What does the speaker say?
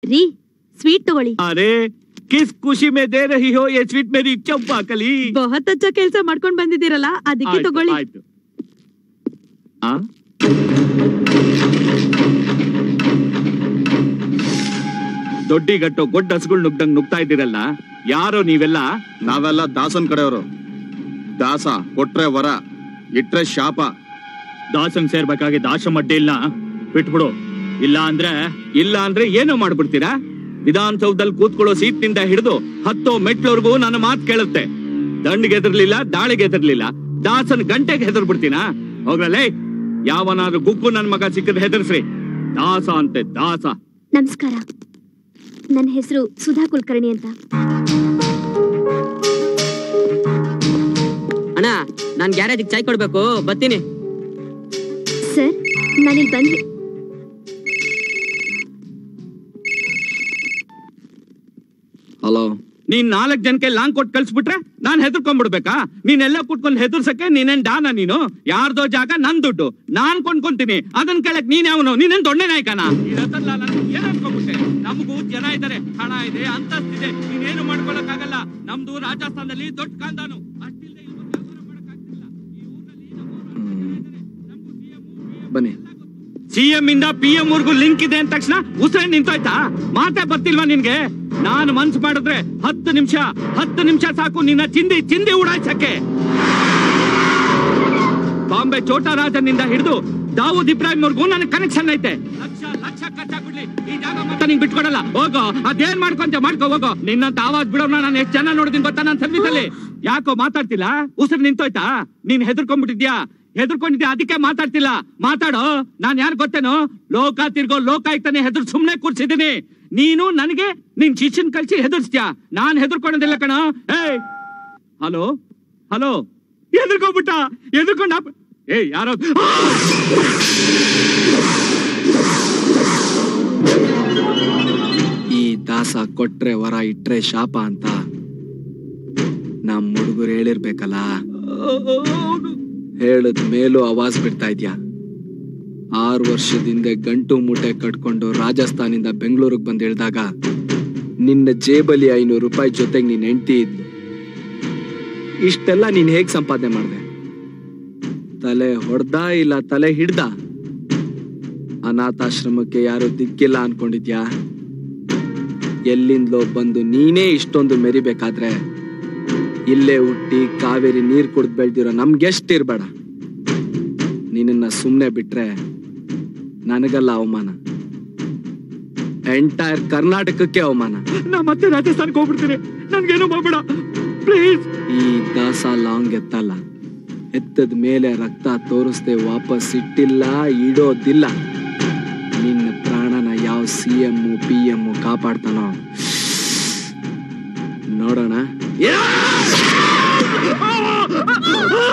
ರೀ ಸ್ವೀಟ್ ತಗೊಳ್ಳಿ अरे किस खुशी में दे रही हो ये स्वीट मेरी चंपा कली ಬಹುತ್ ಅಚ್ಚ ಕೆಲ್ಸ ಮಾಡ್ಕೊಂಡ್ ಬಂದಿದ್ದೀರಲ್ಲ ಅದಕ್ಕೆ ಆಯ್ತು, ತಗೊಳ್ಳಿ ಆಯ್ತು. ಆ? ದೊಡ್ಡಿಗಟ್ಟು ಗೊಡ್ಡ ಹಸುಗಳು ನುಗ್ದಂಗ್ ನುಗ್ತಾ ಇದ್ದೀರಲ್ಲ ಯಾರೋ ನೀವೆಲ್ಲ ನಾವೆಲ್ಲ ದಾಸನ್ ಕಡೆಯವರು ದಾಸ ಕೊಟ್ರೆ ವರ ಇಟ್ರೆ ಶಾಪ ದಾಸನ್ ಸೇರ್ಬೇಕಾಗಿ ದಾಸಂ ಅಡ್ಡಿ ಇಲ್ಲ ಬಿಟ್ಬಿಡು ಇಲ್ಲ ಅಂದ್ರೆ ಇಲ್ಲ ಅಂದ್ರೆ ಏನು ಮಾಡ್ಬಿಡ್ತೀರಾ ವಿಧಾನಸೌಧದಲ್ಲಿ ಕೂತ್ಕೊಳ್ಳೋ ಸೀಟ್ ನಿಂದ ಹಿಡಿದು ಹತ್ತೋ ಮೆಟ್ಲವರೆಗೂ ನನ್ನ ಮಾತು ಕೇಳುತ್ತೆ ದಂಡಿಗೆ ಹೆದರ್ಲಿಲ್ಲ ದಾಳಿಗೆ ಹೆದರ್ಲಿಲ್ಲ ದಾಸನ್ ಗಂಟೆಗೆ ಹೆದರ್ ಬಿಡ್ತೀನಾ ಹೋಗ್ರಲ್ಲೇ ಯಾವನಾದ್ರೂ ಗುಕ್ಕು ನನ್ ಮಗ ಸಿಕ್ಕಿದ್ರೆ ಹೆದರ್ಸ್ರಿ ದಾಸ ಅಂತೆ ದಾಸ ನಮಸ್ಕಾರ ನನ್ನ ಹೆಸರು ಸುಧಾ ಕುಲಕರ್ಣಿ ಅಂತ ಅಣ್ಣ ನಾನ್ ಗ್ಯಾರೇಜಿಗೆ ಚಾಯ್ ಕೊಡ್ಬೇಕು ಬರ್ತೀನಿ ಸರ್ ನಾನಿಲ್ಲಿ ಬಂದ್ರಿ ಹಲೋ ನೀನ್ ನಾಲ್ಕ್ ಜನಕ್ಕೆ ಲಾಂಗ್ ಕೊಟ್ಟು ಕಳ್ಸ್ಬಿಟ್ರೆ ನಾನ್ ಹೆದರ್ಕೊಂಡ್ಬಿಡ್ಬೇಕಾ ನೀನೆಲ್ಲ ಕುಟ್ಕೊಂಡ್ ಹೆದರ್ಸಕ್ಕೆ ನೀನೇನ್ ಡಾನ ನೀನು ಯಾರ್ದೋ ಜಾಗ ನನ್ ದುಡ್ಡು ನಾನ್ ಕೊಂಡ್ಕೊಂತೀನಿ ಅದನ್ ಕೇಳಕ್ ನೀನ್ ಯಾವನು ನೀನೇನ್ ದೊಣ್ಣೆ ನಾಯ್ಕನ ಏನ್ ಅನ್ಕೊಂಡ್ಬಿಟ್ಟೆ ನಮಗೂ ಜನ ಇದಾರೆ ಹಣ ಇದೆ ಅಂತಸ್ತಿದೆ ನೀನೇನು ಮಾಡ್ಕೊಳಕ್ಕಾಗಲ್ಲ ನಮ್ದು ರಾಜಸ್ಥಾನದಲ್ಲಿ ದೊಡ್ಡ ಕಾಂದಾನು ಅಷ್ಟಿಲ್ದೆ ಇಲ್ವೊಂದ್ ವ್ಯಾಪಾರ ಮಾಡಕ್ಕಾಗ್ತಿಲ್ಲ. ಈ ಊರಲ್ಲಿ ನಮ್ಮ ನಮ್ಗೂ CM ಬನ್ನಿ ಸಿಎಂ ಇಂದ ಪಿ ಎಂ ವರ್ಗೂ ಲಿಂಕ್ ಇದೆ ಅಂದ ತಕ್ಷಣ ಉಸಿರೇ ನಿಂತೋಯ್ತಾ ಮಾತೇ ಬರ್ತಿಲ್ವಾ ನಿನ್ಗೆ ನಾನು ಮನ್ಸು ಮಾಡಿದ್ರೆ ಹತ್ತು ನಿಮಿಷ ಹತ್ತು ನಿಮಿಷ ಸಾಕು ನಿನ್ನ ಚಿಂದಿ ಚಿಂದಿ ಉಡಾಯ್ಸಕ್ಕೆ ಬಾಂಬೆ ಚೋಟರಾಜನಿಂದ ಹಿಡಿದು ದಾವೂದ್ ಇಬ್ರಾಹಿಂ ವರ್ಗೂ ನನಗೆ ಕನೆಕ್ಷನ್ ಐತೆ ಲಕ್ಷ ಲಕ್ಷ ಖರ್ಚಾಗ್ಬಿಡ್ಲಿ ಈ ಜಾಗ ಮತ್ತೆ ನಿಂಗೆ ಬಿಟ್ಕೊಡಲ್ಲ ಹೋಗೋ ಅದೇನ್ ಮಾಡ್ಕೊಂತ ಮಾಡ್ಕೋ ಹೋಗೋ ನಿನ್ನಂತ ಆವಾಜ್ ಬಿಡೋಣ ನಾನು ಎಷ್ಟು ಜನ ನೋಡಿದೀನಿ ಗೊತ್ತಾ ನನ್ನ ಸರ್ವಿಸ್ ಅಲ್ಲಿ ಯಾಕೋ ಮಾತಾಡ್ತಿಲ್ಲ ಉಸಿರು ನಿಂತೋಯ್ತಾ ನೀನ್ ಹೆದರ್ಕೊಂಡ್ಬಿಟ್ಟಿದ್ಯಾ ಹೆದರ್ಕೊಂಡಿದ್ಯಾ ಅದಕ್ಕೆ ಮಾತಾಡ್ತಿಲ್ಲ ಮಾತಾಡೋ ನಾನ್ ಯಾರು ಗೊತ್ತೇನೋ ಲೋಕ ತಿರ್ಗೋ ಲೋಕಾಯುಕ್ತನೇ ಹೆದರ್ ಸುಮ್ನೆ ಕೂರ್ಸಿದೀನಿ ನೀನು ನನಗೆ ನಿನ್ ಶಿಷ್ಯನ್ ಕಳ್ಸಿ ಹೆದರ್ಸ್ತ್ಯಾ ನಾನ್ ಹೆದರ್ಕೊಳ್ಳೋದಿಲ್ಲ ಕಣ ಏಯ್ ಹಲೋ ಹಲೋ ಎದುರ್ಕೊಂಡ್ಬಿಟ್ಟ ಎದುರ್ಕೊಂಡ ಏ ಯಾರೋ ಈ ದಾಸ ಕೊಟ್ರೆ ವರ ಇಟ್ರೆ ಶಾಪ ಅಂತ ನಮ್ ಹುಡುಗರು ಹೇಳಿರ್ಬೇಕಲ್ಲ ಹೇಳದ್ ಮೇಲೂ ಆವಾಜ್ ಬಿಡ್ತಾ ಇದ್ಯಾ ಆರು ವರ್ಷದಿಂದ ಗಂಟು ಮೂಟೆ ಕಟ್ಕೊಂಡು ರಾಜಸ್ಥಾನಿಂದ ಬೆಂಗಳೂರಿಗೆ ಬಂದ್ ಇಳ್ದಾಗ ನಿನ್ನ ಜೇಬಲಿ ಐನೂರು ರೂಪಾಯಿ ಜೊತೆಗೆ ನೀನ್ ಹೆಂಡತಿ ಇದ್ಲು ಇಷ್ಟೆಲ್ಲ ನೀನ್ ಹೇಗ್ ಸಂಪಾದನೆ ಮಾಡ್ದೆ ತಲೆ ಹೊಡ್ದ ಇಲ್ಲ ತಲೆ ಹಿಡ್ದ ಅನಾಥಾಶ್ರಮಕ್ಕೆ ಯಾರು ದಿಕ್ಕಿಲ್ಲ ಅನ್ಕೊಂಡಿದ್ಯಾ ಎಲ್ಲಿಂದಲೋ ಬಂದು ನೀನೇ ಇಷ್ಟೊಂದು ಮೆರಿಬೇಕಾದ್ರೆ ಇಲ್ಲೇ ಹುಟ್ಟಿ ಕಾವೇರಿ ನೀರ್ ಕುಡ್ದು ಬೆಳ್ದಿರೋ ನಮ್ಗೆಷ್ಟಿರ್ಬೇಡ ನಿನ್ನ ಸುಮ್ನೆ ಬಿಟ್ರೆ ನನಗಲ್ಲ ಅವಮಾನ ಎಂಟೈರ್ ಕರ್ನಾಟಕಕ್ಕೆ ಅವಮಾನ ನಾ ಮತ್ತೆ ರಾಜಸ್ಥಾನಕ್ಕೆ ಹೋಗ್ಬಿಡ್ತೀನಿ ನನ್ಗೇನು ಮಾಡ್ಬೇಡ ಪ್ಲೀಸ್ ಈ ದಾಸ ಲಾಂಗ್ ಎತ್ತಲ್ಲ ಎತ್ತದ ಮೇಲೆ ರಕ್ತ ತೋರಿಸ್ದೆ ವಾಪಸ್ ಇಟ್ಟಿಲ್ಲ ಇಡೋದಿಲ್ಲ ನಿನ್ನ ಪ್ರಾಣನ ಯಾವ ಸಿ ಎಂ ಪಿ ಎಂ ಕಾಪಾಡ್ತಾನೋ ನೋಡೋಣ ಆ